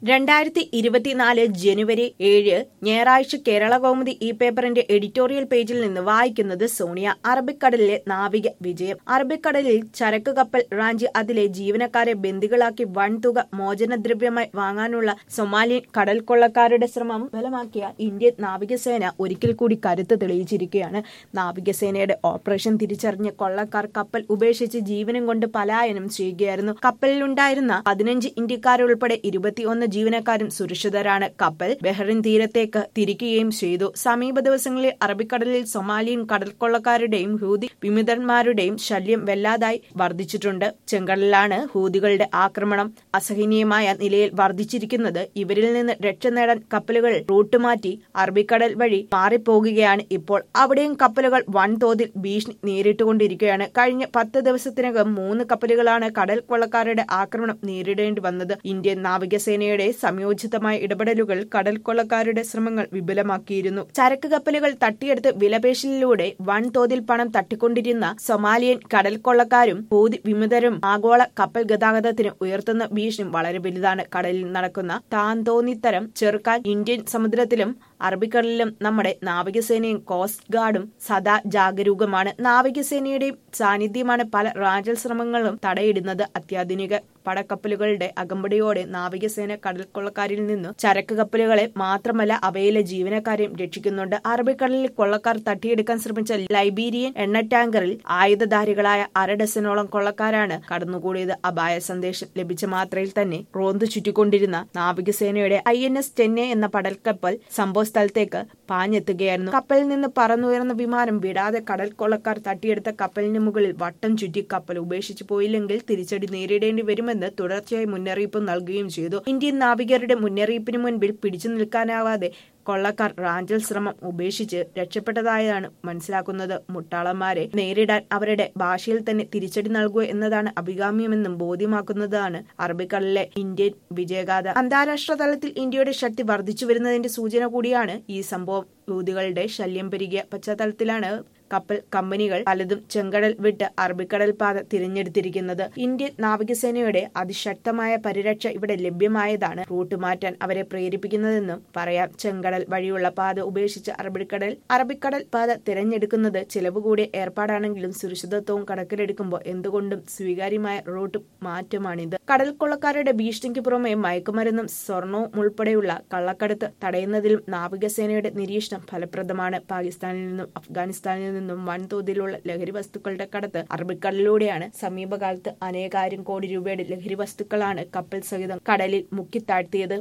രണ്ടായിരത്തി ഇരുപത്തിനാല് ജനുവരി ഏഴ് ഞായറാഴ്ച കേരള കൗമുദി ഈ പേപ്പറിന്റെ എഡിറ്റോറിയൽ പേജിൽ നിന്ന് വായിക്കുന്നത് സോണിയ അറബിക്കടലിലെ നാവിക വിജയം അറബിക്കടലിൽ ചരക്ക് കപ്പൽ റാഞ്ചി അതിലെ ജീവനക്കാരെ ബന്ദികളാക്കി വൻതുക മോചനദ്രവ്യമായി വാങ്ങാനുള്ള സൊമാലിയൻ കടൽ കൊള്ളക്കാരുടെ ശ്രമം ഫലമാക്കിയ ഇന്ത്യൻ നാവികസേന ഒരിക്കൽ കൂടി കരുത്ത് തെളിയിച്ചിരിക്കുകയാണ് നാവികസേനയുടെ ഓപ്പറേഷൻ തിരിച്ചറിഞ്ഞ കൊള്ളക്കാർ കപ്പൽ ഉപേക്ഷിച്ച് ജീവനും കൊണ്ട് പലായനം ചെയ്യുകയായിരുന്നു കപ്പലിലുണ്ടായിരുന്ന പതിനഞ്ച് ഇന്ത്യക്കാരുൾപ്പെടെ ഇരുപത്തിയൊന്ന് ജീവനക്കാരും സുരക്ഷിതരാണ് കപ്പൽ ബഹ്റിൻ തീരത്തേക്ക് തിരിക്കുകയും ചെയ്തു സമീപ ദിവസങ്ങളിൽ അറബിക്കടലിൽ സൊമാലിയൻ കടൽക്കൊള്ളക്കാരുടെയും ഹൂതി വിമിതന്മാരുടെയും ശല്യം വല്ലാതായി വർദ്ധിച്ചിട്ടുണ്ട് ചെങ്കടലിലാണ് ഹൂതികളുടെ ആക്രമണം അസഹനീയമായ നിലയിൽ വർദ്ധിച്ചിരിക്കുന്നത് ഇവരിൽ നിന്ന് രക്ഷ നേടാൻ കപ്പലുകൾ റൂട്ട് മാറ്റി അറബിക്കടൽ വഴി മാറിപ്പോകുകയാണ് ഇപ്പോൾ അവിടെയും കപ്പലുകൾ വൻതോതിൽ ഭീഷണി നേരിട്ടുകൊണ്ടിരിക്കുകയാണ് കഴിഞ്ഞ പത്ത് ദിവസത്തിനകം മൂന്ന് കപ്പലുകളാണ് കടൽ കൊള്ളക്കാരുടെ ആക്രമണം നേരിടേണ്ടി വന്നത് ഇന്ത്യൻ നാവികസേനയുടെ സംയോജിതമായ ഇടപെടലുകൾ കടൽ കൊള്ളക്കാരുടെ ശ്രമങ്ങൾ വിപുലമാക്കിയിരുന്നു ചരക്ക് കപ്പലുകൾ തട്ടിയെടുത്ത് വിലപേശലിലൂടെ വൻതോതിൽ പണം തട്ടിക്കൊണ്ടിരുന്ന സൊമാലിയൻ കടൽ കൊള്ളക്കാരും ഭൂതി വിമതരും ആഗോള കപ്പൽ ഗതാഗതത്തിന് ഉയർത്തുന്ന ഭീഷണി വളരെ വലുതാണ് കടലിൽ നടക്കുന്ന താന്തോന്നിത്തരം ചെറുക്കാൻ ഇന്ത്യൻ സമുദ്രത്തിലും അറബിക്കടലിലും നമ്മുടെ നാവികസേനയും കോസ്റ്റ് ഗാർഡും സദാ ജാഗരൂകമാണ് നാവികസേനയുടെയും സാന്നിധ്യമാണ് പല റാഞ്ചൽ ശ്രമങ്ങളും തടയിടുന്നത് അത്യാധുനിക പടക്കപ്പലുകളുടെ അകമ്പടിയോടെ നാവികസേന കടൽക്കൊള്ളക്കാരിൽ നിന്നും ചരക്ക് കപ്പലുകളെ മാത്രമല്ല അവയിലെ ജീവനക്കാരെയും രക്ഷിക്കുന്നുണ്ട് അറബിക്കടലിൽ കൊള്ളക്കാർ തട്ടിയെടുക്കാൻ ശ്രമിച്ച ലൈബീരിയൻ എണ്ണ ടാങ്കറിൽ ആയുധധാരികളായ അര ഡസനോളം കൊള്ളക്കാരാണ് കടന്നുകൂടിയത് അപായ സന്ദേശം ലഭിച്ച മാത്രയിൽ തന്നെ റോന്തു ചുറ്റിക്കൊണ്ടിരുന്ന നാവികസേനയുടെ ഐ എൻ എസ് ചെന്നൈ എന്ന പടൽക്കപ്പൽ സംഭവ സ്ഥലത്തേക്ക് പാഞ്ഞെത്തുകയായിരുന്നു കപ്പലിൽ നിന്ന് പറന്നുയർന്ന വിമാനം വിടാതെ കടൽ കൊള്ളക്കാർ തട്ടിയെടുത്ത കപ്പലിന് മുകളിൽ വട്ടം ചുറ്റി കപ്പൽ ഉപേക്ഷിച്ചു പോയില്ലെങ്കിൽ തിരിച്ചടി നേരിടേണ്ടി വരുമെന്ന് തുടർച്ചയായി മുന്നറിയിപ്പ് നൽകുകയും ചെയ്തു ഇന്ത്യൻ നാവികരുടെ മുന്നറിയിപ്പിന് മുൻപിൽ പിടിച്ചു നിൽക്കാനാവാതെ കൊള്ളക്കാർ റാഞ്ചൽ ശ്രമം ഉപേക്ഷിച്ച് രക്ഷപ്പെട്ടതായാണ് മനസ്സിലാക്കുന്നത് മുട്ടാളന്മാരെ നേരിടാൻ അവരുടെ ഭാഷയിൽ തന്നെ തിരിച്ചടി നൽകുക എന്നതാണ് അഭികാമ്യമെന്നും ബോധ്യമാക്കുന്നതാണ് അറബിക്കടലിലെ ഇന്ത്യൻ വിജയഗാഥ അന്താരാഷ്ട്ര തലത്തിൽ ഇന്ത്യയുടെ ശക്തി വർദ്ധിച്ചു വരുന്നതിന്റെ സൂചന കൂടിയാണ് ഈ സംഭവം യൂതികളുടെ ശല്യം പെരുകിയ പശ്ചാത്തലത്തിലാണ് കപ്പൽ കമ്പനികൾ പലതും ചെങ്കടൽ വിട്ട് അറബിക്കടൽ പാത തിരഞ്ഞെടുത്തിരിക്കുന്നത് ഇന്ത്യൻ നാവികസേനയുടെ അതിശക്തമായ പരിരക്ഷ ഇവിടെ ലഭ്യമായതാണ് റൂട്ട് മാറ്റാൻ അവരെ പ്രേരിപ്പിക്കുന്നതെന്നും പറയാം ചെങ്കടൽ വഴിയുള്ള പാത ഉപേക്ഷിച്ച് അറബിക്കടൽ അറബിക്കടൽ പാത തിരഞ്ഞെടുക്കുന്നത് ചിലവ് കൂടിയ ഏർപ്പാടാണെങ്കിലും സുരക്ഷിതത്വവും കണക്കിലെടുക്കുമ്പോൾ എന്തുകൊണ്ടും സ്വീകാര്യമായ റൂട്ട് മാറ്റമാണിത് കടൽ കൊള്ളക്കാരുടെ ഭീഷണിക്ക് പുറമെ മയക്കുമരുന്നും സ്വർണവും ഉൾപ്പെടെയുള്ള കള്ളക്കടത്ത് തടയുന്നതിലും നാവികസേനയുടെ നിരീക്ഷണം ഫലപ്രദമാണ് പാകിസ്ഥാനിൽ നിന്നും അഫ്ഗാനിസ്ഥാനിൽ നിന്നും വൻതോതിലുള്ള ലഹരി വസ്തുക്കളുടെ കടത്ത് അറബിക്കടലിലൂടെയാണ് സമീപകാലത്ത് അനേകായിരം കോടി രൂപയുടെ ലഹരി വസ്തുക്കളാണ് കപ്പൽ സഹിതം കടലിൽ മുക്കിത്താഴ്ത്തിയത്